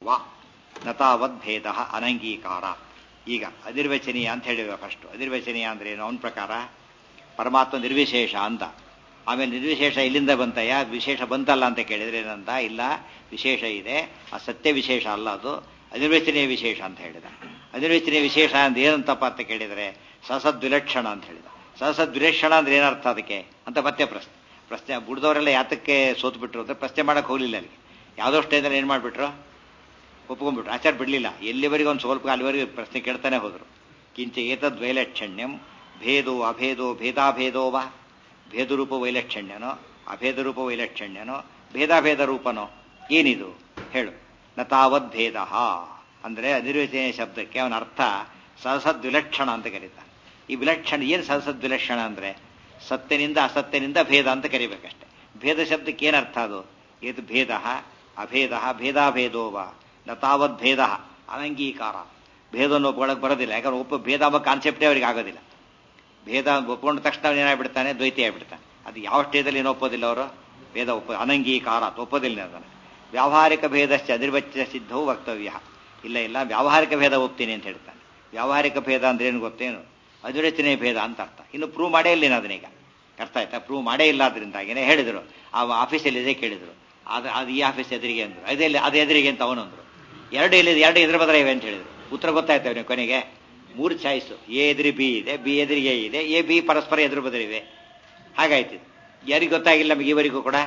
ವಾ ನತಾವದ್ ಭೇದ ಅನಂಗೀಕಾರ ಈಗ ಅನಿರ್ವಚನೀಯ ಅಂತ ಹೇಳಿವೆ ಫಸ್ಟ್ ಅನಿರ್ವಚನೀಯ ಅಂದ್ರೆ ಏನು ಅವನ ಪ್ರಕಾರ ಪರಮಾತ್ಮ ನಿರ್ವಿಶೇಷ ಅಂತ ಆಮೇಲೆ ನಿರ್ವಿಶೇಷ ಇಲ್ಲಿಂದ ಬಂತಯ್ಯ ವಿಶೇಷ ಬಂತಲ್ಲ ಅಂತ ಕೇಳಿದ್ರೆ ಏನಂತ ಇಲ್ಲ ವಿಶೇಷ ಇದೆ ಆ ಸತ್ಯ ವಿಶೇಷ ಅಲ್ಲ ಅದು ಅನಿರ್ವಚನೀಯ ವಿಶೇಷ ಅಂತ ಹೇಳಿದ ಅನಿರ್ವಚನೀಯ ವಿಶೇಷ ಅಂದ್ರೆ ಏನಂತಪ್ಪ ಅಂತ ಕೇಳಿದರೆ ಸಸದ್ವಿಲಕ್ಷಣ ಅಂತ ಹೇಳಿದ ಸಸದ್ವಿಲಕ್ಷಣ ಅಂದ್ರೆ ಏನರ್ಥ ಅದಕ್ಕೆ ಅಂತ ಮತ್ತೆ ಪ್ರಶ್ನೆ ಪ್ರಶ್ನೆ ಬುಡ್ದವರೆಲ್ಲ ಯಾತಕ್ಕೆ ಸೋತು ಬಿಟ್ರು ಅಂದ್ರೆ ಪ್ರಶ್ನೆ ಮಾಡಕ್ ಹೋಗ್ಲಿಲ್ಲ ಅಲ್ಲಿಗೆ ಯಾವುದೋ ಸ್ಟೇಜಲ್ಲಿ ಏನು ಮಾಡಿಬಿಟ್ರು ಒಪ್ಕೊಂಡ್ಬಿಟ್ರು ಆಚಾರ ಬಿಡಲಿಲ್ಲ ಎಲ್ಲಿವರೆಗೂ ಒಂದು ಸ್ವಲ್ಪ ಅಲ್ಲಿವರೆಗೂ ಪ್ರಶ್ನೆ ಕೇಳ್ತಾನೆ ಹೋದ್ರು ಕಿಂಚ ಏತದ್ ವೈಲಕ್ಷಣ್ಯಂ ಭೇದೋ ಅಭೇದೋ ಭೇದಾಭೇದೋ ವಾ ಭೇದರೂಪ ವೈಲಕ್ಷಣ್ಯನೋ ಅಭೇದರೂಪ ವೈಲಕ್ಷಣ್ಯನೋ ಭೇದಾಭೇದ ರೂಪನೋ ಏನಿದು ಹೇಳು ನ ತಾವದ್ ಭೇದ ಅಂದ್ರೆ ಅನಿರ್ವಚನೀಯ ಶಬ್ದಕ್ಕೆ ಅವನ ಅರ್ಥ ಸಹಸದ್ ವಿಲಕ್ಷಣ ಅಂತ ಕರೀತಾನೆ ಈ ವಿಲಕ್ಷಣ ಏನು ಸಹಸದ್ ವಿಲಕ್ಷಣ ಅಂದ್ರೆ ಸತ್ಯನಿಂದ ಅಸತ್ಯನಿಂದ ಭೇದ ಅಂತ ಕರಿಬೇಕಷ್ಟೆ ಭೇದ ಶಬ್ದಕ್ಕೆ ಏನು ಅರ್ಥ ಅದು ಇದು ಭೇದ ಅಭೇದ ಭೇದಾಭೇದೋ ವಾ ನ ತಾವದ್ ಭೇದ ಅನಂಗೀಕಾರ ಭೇದವನ್ನು ಒಪ್ಕೊಳ್ಳೋಕೆ ಬರೋದಿಲ್ಲ ಯಾಕಂದ್ರೆ ಒಬ್ಬ ಭೇದ ಎಂಬ ಕಾನ್ಸೆಪ್ಟೇ ಅವರಿಗೆ ಆಗೋದಿಲ್ಲ ಭೇದ ಒಪ್ಕೊಂಡ ತಕ್ಷಣ ಅವನು ಏನಾಗ್ಬಿಡ್ತಾನೆ ದ್ವೈತಿ ಆಗ್ಬಿಡ್ತಾನೆ ಅದು ಯಾವ ಸ್ಟೇಜಲ್ಲಿ ಏನು ಒಪ್ಪೋದಿಲ್ಲ ಅವರು ಭೇದ ಒಪ್ಪ ಅನಂಗೀಕಾರ ಒಪ್ಪೋದಿಲ್ಲ ಅದನ್ನು ವ್ಯಾವಹಾರಿಕ ಭೇದಶ್ಚ ಅನಿರ್ವಚ್ಯ ಸಿದ್ಧವು ವಕ್ತವ್ಯ ಇಲ್ಲ ಇಲ್ಲ ವ್ಯಾವಹಾರಿಕ ಭೇದ ಒಪ್ತೀನಿ ಅಂತ ಹೇಳ್ತಾನೆ ವ್ಯಾವಹಾರಿಕ ಭೇದ ಅಂದ್ರೆ ಏನು ಗೊತ್ತೇನು ಅನಿರ್ವಚನೀಯ ಭೇದ ಅಂತ ಅರ್ಥ ಇನ್ನು ಪ್ರೂವ್ ಮಾಡೇ ಇಲ್ಲ ಅದನ್ನೀಗ ಅರ್ಥ ಆಯ್ತಾ ಪ್ರೂವ್ ಮಾಡೇ ಇಲ್ಲ ಅದರಿಂದಾಗಿನೇ ಹೇಳಿದ್ರು ಆ ಆಫೀಸಲ್ಲಿ ಇದೇ ಕೇಳಿದ್ರು ಅದು ಅದು ಈ ಆಫೀಸ್ ಎದುರಿಗೆ ಅಂದ್ರು ಅದೆಲ್ಲಿ ಅದು ಎದುರಿಗೆ ಅಂತ ಅವನಂದ್ರು ಎರಡು ಇಲ್ಲಿ ಎರಡು ಎದುರು ಬದಲ ಇವೆ ಅಂತ ಹೇಳಿದ್ರು ಉತ್ತರ ಗೊತ್ತಾಯ್ತು ಅವನಿಗೆ ಕೊನೆಗೆ ಮೂರು ಚಾಯ್ಸು ಎ ಎದುರಿ ಬಿ ಇದೆ ಬಿ ಎದುರಿಗೆ ಎ ಇದೆ ಎ ಬಿ ಪರಸ್ಪರ ಎದುರು ಬದಲಿವೆ ಹಾಗಾಯ್ತು ಯಾರಿಗೆ ಗೊತ್ತಾಗಿಲ್ಲ ನಮಗೆ ಇವರಿಗೂ ಕೂಡ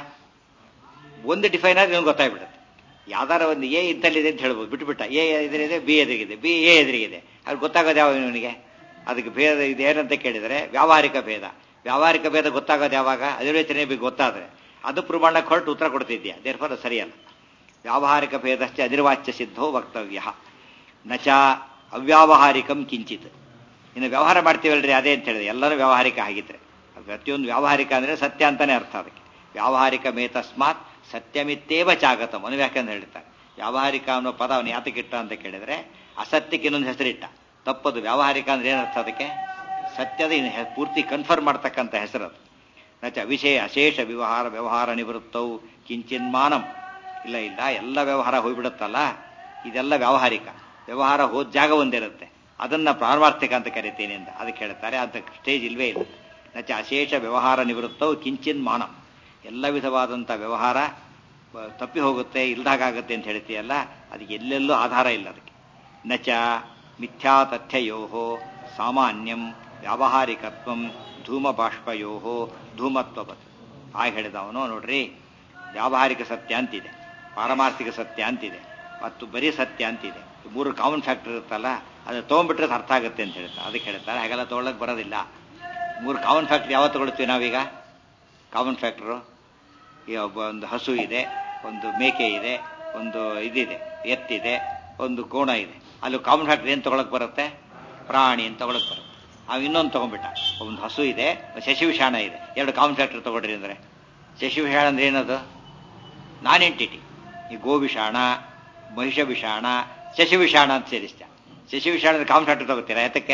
ಒಂದು ಡಿಫೈನ್ ಆದ್ರೆ ನಿಮ್ಗೆ ಗೊತ್ತಾಗ್ಬಿಡುತ್ತೆ ಯಾವ್ದಾರ ಒಂದು ಎ ಇಂತಲ್ಲಿದೆ ಅಂತ ಹೇಳ್ಬೋದು ಬಿಟ್ಬಿಟ್ಟ ಎ ಎದುರಿದೆ ಬಿ ಎದುರಿಗಿದೆ ಬಿ ಎ ಎದುರಿಗಿದೆ ಅದು ಗೊತ್ತಾಗೋದು ಯಾವ ಇವನಿಗೆ ಅದಕ್ಕೆ ಭೇದ ಇದು ಏನಂತ ಕೇಳಿದರೆ ವ್ಯಾವಹಾರಿಕ ಭೇದ ವ್ಯಾವಹಾರಿಕ ಭೇದ ಗೊತ್ತಾಗೋದು ಯಾವಾಗ ಅನಿರ್ವಚನೆ ಬಿ ಗೊತ್ತಾದ್ರೆ ಅದು ಪ್ರಮಾಣಕ್ಕೆ ಹೊರಟು ಉತ್ತರ ಕೊಡ್ತಿದ್ಯಾ ದೇರ್ಫಲ ಸರಿಯಲ್ಲ ವ್ಯಾವಹಾರಿಕ ಭೇದಶ್ಚ ಅನಿರ್ವಾಚ್ಯ ಸಿದ್ಧೋ ವಕ್ತವ್ಯ ನಚ ಅವ್ಯಾವಹಾರಿಕಂ ಕಿಂಚಿತ್ ಇನ್ನು ವ್ಯವಹಾರ ಮಾಡ್ತೀವಲ್ರಿ ಅದೇ ಅಂತ ಹೇಳಿದೆ ಎಲ್ಲರೂ ವ್ಯಾವಹಾರಿಕ ಆಗಿದ್ರೆ ಪ್ರತಿಯೊಂದು ವ್ಯಾವಹಾರಿಕ ಅಂದ್ರೆ ಸತ್ಯ ಅಂತಾನೆ ಅರ್ಥ ಅದಕ್ಕೆ ವ್ಯಾವಹಾರಿಕ ಮೇತಸ್ಮಾತ್ ಸತ್ಯಮಿತ್ತೇವ ಚಾಗತಂ ಅನುವ್ಯಾಖ್ಯಾನ ಹೇಳ್ತಾರೆ ವ್ಯಾವಹಾರಿಕ ಅನ್ನೋ ಪದ ಅವನು ಯಾತಕ್ಕಿಟ್ಟ ಅಂತ ಕೇಳಿದ್ರೆ ಅಸತ್ಯಕ್ಕೆ ಇನ್ನೊಂದು ಹೆಸರಿಟ್ಟ ತಪ್ಪದು ವ್ಯಾವಹಾರಿಕ ಅಂದ್ರೆ ಏನರ್ಥ ಅದಕ್ಕೆ ಸತ್ಯದ ಇನ್ನು ಹೆ- ಪೂರ್ತಿ ಕನ್ಫರ್ಮ್ ಮಾಡ್ತಕ್ಕಂಥ ಹೆಸರದು ನಚ ವಿಷಯ ಅಶೇಷ ವ್ಯವಹಾರ ವ್ಯವಹಾರ ನಿವೃತ್ತವು ಕಿಂಚಿನ್ಮಾನಂ ಇಲ್ಲ ಇಲ್ಲ ಎಲ್ಲ ವ್ಯವಹಾರ ಹೋಗ್ಬಿಡುತ್ತಲ್ಲ ಇದೆಲ್ಲ ವ್ಯಾವಹಾರಿಕ ವ್ಯವಹಾರ ಹೋದ ಜಾಗ ಒಂದಿರುತ್ತೆ ಅದನ್ನ ಪ್ರಾಮಾರ್ಥಿಕ ಅಂತ ಕರಿತೀನಿ ಅಂತ ಅದಕ್ಕೆ ಹೇಳ್ತಾರೆ ಅಂತ ಸ್ಟೇಜ್ ಇಲ್ವೇ ಇಲ್ಲ ನಚ ಅಶೇಷ ವ್ಯವಹಾರ ನಿವೃತ್ತವು ಕಿಂಚಿನ್ ಮಾನಂ ಎಲ್ಲ ವಿಧವಾದಂಥ ವ್ಯವಹಾರ ಬ- ತಪ್ಪಿ ಹೋಗುತ್ತೆ ಇಲ್ದಾಗುತ್ತೆ ಅಂತ ಹೇಳ್ತೀಯಲ್ಲ ಅದಕ್ಕೆ ಎಲ್ಲೆಲ್ಲೂ ಆಧಾರ ಇಲ್ಲ ಅದಕ್ಕೆ ನಚ ಮಿಥ್ಯಾ ತಥ್ಯಯೋ ಸಾಮಾನ್ಯಂ ವ್ಯಾವಹಾರಿಕತ್ವಂ ಧೂಮಬಾಷ್ಪಯೋ ಧೂಮತ್ವವತ್ ಹಾಗೆ ಹೇಳಿದವನು ನೋಡ್ರಿ ವ್ಯಾವಹಾರಿಕ ಸತ್ಯ ಅಂತಿದೆ ಪಾರಮಾರ್ಥಿಕ ಸತ್ಯ ಅಂತಿದೆ ಮತ್ತು ಬರೀ ಸತ್ಯ ಅಂತಿದೆ ಈ ಮೂರು ಕಾಮನ್ ಫ್ಯಾಕ್ಟರ್ ಇರುತ್ತಲ್ಲ ಅದು ತೊಗೊಂಡ್ಬಿಟ್ರೆ ಅದು ಅರ್ಥ ಆಗುತ್ತೆ ಅಂತ ಹೇಳ್ತಾರೆ ಅದಕ್ಕೆ ಹೇಳ್ತಾರೆ ಹಾಗೆಲ್ಲ ತೊಗೊಳಕ್ ಬರೋದಿಲ್ಲ ಮೂರು ಕಾಮನ್ ಫ್ಯಾಕ್ಟರ್ ಯಾವತ್ತು ತಗೊಳ್ತೀವಿ ನಾವೀಗ ಕಾಮನ್ ಫ್ಯಾಕ್ಟರು ಈಗ ಒಬ್ಬ ಒಂದು ಹಸು ಇದೆ ಒಂದು ಮೇಕೆ ಇದೆ ಒಂದು ಇದಿದೆ ಎತ್ತಿದೆ ಒಂದು ಕೋಣ ಇದೆ ಅಲ್ಲಿ ಕಾಮನ್ ಫ್ಯಾಕ್ಟರ್ ಏನು ತಗೊಳಕ್ ಬರುತ್ತೆ ಪ್ರಾಣಿ ಅಂತ ತಗೊಳಕ್ ಬರುತ್ತೆ ಅವ್ ಇನ್ನೊಂದು ತಗೊಂಡ್ಬಿಟ್ಟ ಒಂದು ಹಸು ಇದೆ ಒಂದು ಶಶಿವಿಷಾಣ ಇದೆ ಎರಡು ಕಾಮನ್ ಫ್ಯಾಕ್ಟರ್ ತಗೊಳ್ರಿ ಅಂದ್ರೆ ಶಶಿವಿಷಾಣ ಅಂದ್ರೆ ಏನದು ನಾನ್ ಎಂಟಿಟಿ ಈ ಗೋವಿಷಾಣ ಮಹಿಷ ವಿಷಾಣ ಶಶಿವಿಷಾಣ ಅಂತ ಸೇರಿಸ್ತ ಶಶಿವಿಷಾಣ ಅಂದ್ರೆ ಕಾಮನ್ ಫ್ಯಾಕ್ಟರ್ ತಗೋತೀರಾ ಯಾತಕ್ಕೆ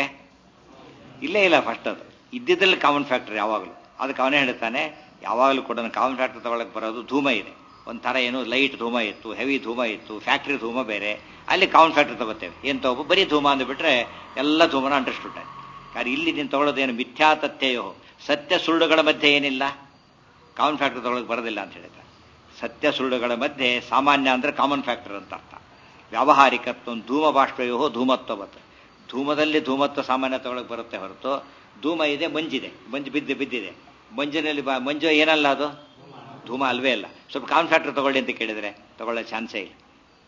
ಇಲ್ಲೇ ಇಲ್ಲ ಫಸ್ಟ್ ಅದು ಇದ್ದಿದ್ದಲ್ಲಿ ಕಾಮನ್ ಫ್ಯಾಕ್ಟರ್ ಯಾವಾಗಲೂ ಅದಕ್ಕೆ ಅವನೇ ಹೇಳ್ತಾನೆ ಯಾವಾಗಲೂ ಕೂಡ ಕಾಮನ್ ಫ್ಯಾಕ್ಟರ್ ತಗೊಳಕ್ ಬರೋದು ಧೂಮ ಇದೆ ಒಂಥರ ಏನು ಲೈಟ್ ಧೂಮ ಇತ್ತು ಹೆವಿ ಧೂಮ ಇತ್ತು ಫ್ಯಾಕ್ಟ್ರಿ ಧೂಮ ಬೇರೆ ಅಲ್ಲಿ ಕಾಮನ್ ಫ್ಯಾಕ್ಟರ್ ತಗೋತೇವೆ ಏನು ತಗೋ ಬರೀ ಧೂಮ ಅಂದ್ಬಿಟ್ರೆ ಎಲ್ಲ ಧೂಮನ ಅಂಡರ್ಸ್ಟುಡ್ ಯಾರು ಇಲ್ಲಿ ನೀನು ತಗೊಳ್ಳೋದೇನು ಮಿಥ್ಯಾ ತಥ್ಯಯೋ ಸತ್ಯ ಸುಳ್ಳುಗಳ ಮಧ್ಯೆ ಏನಿಲ್ಲ ಕಾಮನ್ ಫ್ಯಾಕ್ಟರ್ ತಗೊಳಕ್ ಬರೋದಿಲ್ಲ ಅಂತ ಹೇಳಿದ್ರೆ ಸತ್ಯ ಸುಳ್ಳುಗಳ ಮಧ್ಯೆ ಸಾಮಾನ್ಯ ಅಂದ್ರೆ ಕಾಮನ್ ಫ್ಯಾಕ್ಟರ್ ಅಂತ ಅರ್ಥ ವ್ಯಾವಹಾರಿಕತ್ವ ಧೂಮ ಬಾಷ್ಪಯೋ ಧೂಮತ್ವವತ್ ಧೂಮದಲ್ಲಿ ಧೂಮತ್ವ ಸಾಮಾನ್ಯ ತಗೊಳಕ್ ಬರುತ್ತೆ ಹೊರತು ಧೂಮ ಇದೆ ಮಂಜಿದೆ ಮಂಜು ಬಿದ್ದು ಬಿದ್ದಿದೆ ಮಂಜಿನಲ್ಲಿ ಬಾ ಮಂಜು ಏನಲ್ಲ ಅದು ಧೂಮ ಅಲ್ವೇ ಅಲ್ಲ ಸ್ವಲ್ಪ ಕಾಮನ್ ಫ್ಯಾಕ್ಟರ್ ತಗೊಳ್ಳಿ ಅಂತ ಕೇಳಿದ್ರೆ ತಗೊಳ್ಳೋ ಚಾನ್ಸೇ ಇಲ್ಲ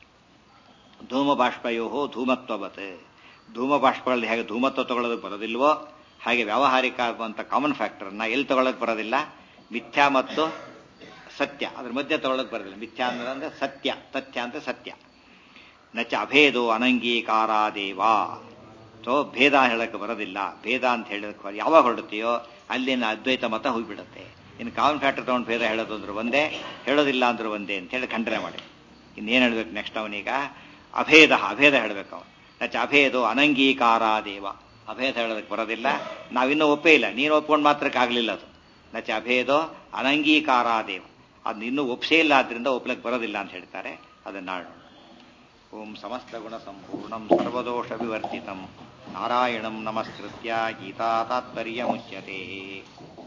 ಧೂಮ ಬಾಷ್ಪಯೋ ಧೂಮತ್ವವತ್ ಧೂಮ ಬಾಷ್ಪಗಳಲ್ಲಿ ಹೇಗೆ ಧೂಮತ್ವ ತಗೊಳ್ಳೋದಕ್ಕೆ ಬರೋದಿಲ್ವೋ ಹಾಗೆ ವ್ಯಾವಹಾರಿಕ ಆಗುವಂಥ ಕಾಮನ್ ಫ್ಯಾಕ್ಟರ್ನ ಎಲ್ಲಿ ತಗೊಳ್ಳೋಕೆ ಬರೋದಿಲ್ಲ ಮಿಥ್ಯಾ ಮತ್ತು ಸತ್ಯ ಅದ್ರ ಮಧ್ಯೆ ತಗೊಳ್ಳೋಕೆ ಬರೋದಿಲ್ಲ ಮಿಥ್ಯಾ ಅಂದ್ರೆ ಅಂದ್ರೆ ಸತ್ಯ ತಥ್ಯ ಅಂದ್ರೆ ಸತ್ಯ ನಚ ಅಭೇದೋ ಅನಂಗೀಕಾರಾದೇವ ಸೊ ಭೇದ ಹೇಳಕ್ಕೆ ಬರೋದಿಲ್ಲ ಭೇದ ಅಂತ ಹೇಳೋದಕ್ಕೆ ಯಾವಾಗ ಹೊರಡುತ್ತೆಯೋ ಅಲ್ಲಿನ ಅದ್ವೈತ ಮತ ಹೋಗ್ಬಿಡುತ್ತೆ ಇನ್ನು ಕಾಮನ್ ಫ್ಯಾಕ್ಟರ್ ತಗೊಂಡು ಭೇದ ಹೇಳೋದು ಅಂದ್ರೆ ಒಂದೇ ಹೇಳೋದಿಲ್ಲ ಅಂದ್ರೆ ಒಂದೇ ಅಂತ ಹೇಳಿ ಖಂಡನೆ ಮಾಡಿ ಇನ್ನೇನು ಹೇಳ್ಬೇಕು ನೆಕ್ಸ್ಟ್ ಅವನೀಗ ಅಭೇದ ಅಭೇದ ಹೇಳ್ಬೇಕು ಅವನು ನಚ ಅಭೇದೋ ಅನಂಗೀಕಾರಾದೇವ ಅಭೇದ ಹೇಳೋದಕ್ಕೆ ಬರೋದಿಲ್ಲ ನಾವಿನ್ನೂ ಒಪ್ಪೇ ಇಲ್ಲ ನೀನು ಒಪ್ಕೊಂಡು ಮಾತ್ರಕ್ಕೆ ಆಗಲಿಲ್ಲ ಅದು ನಚ ಅಭೇದೋ ಅನಂಗೀಕಾರಾದೇವ ಅದನ್ನ ಇನ್ನೂ ಒಪ್ಸೇ ಇಲ್ಲ ಆದ್ರಿಂದ ಒಪ್ಲಕ್ಕೆ ಬರೋದಿಲ್ಲ ಅಂತ ಹೇಳ್ತಾರೆ ಅದನ್ನ ನಾಡೋಣ ಓಂ ಸಮಸ್ತಗುಣಸಂಪೂರ್ಣಂ ಸರ್ವದೋಷವಿವರ್ಜಿತಂ ನಾರಾಯಣಂ ನಮಸ್ಕೃತ್ಯ ಗೀತಾ ತಾತ್ಪರ್ಯಮುಚ್ಯತೆ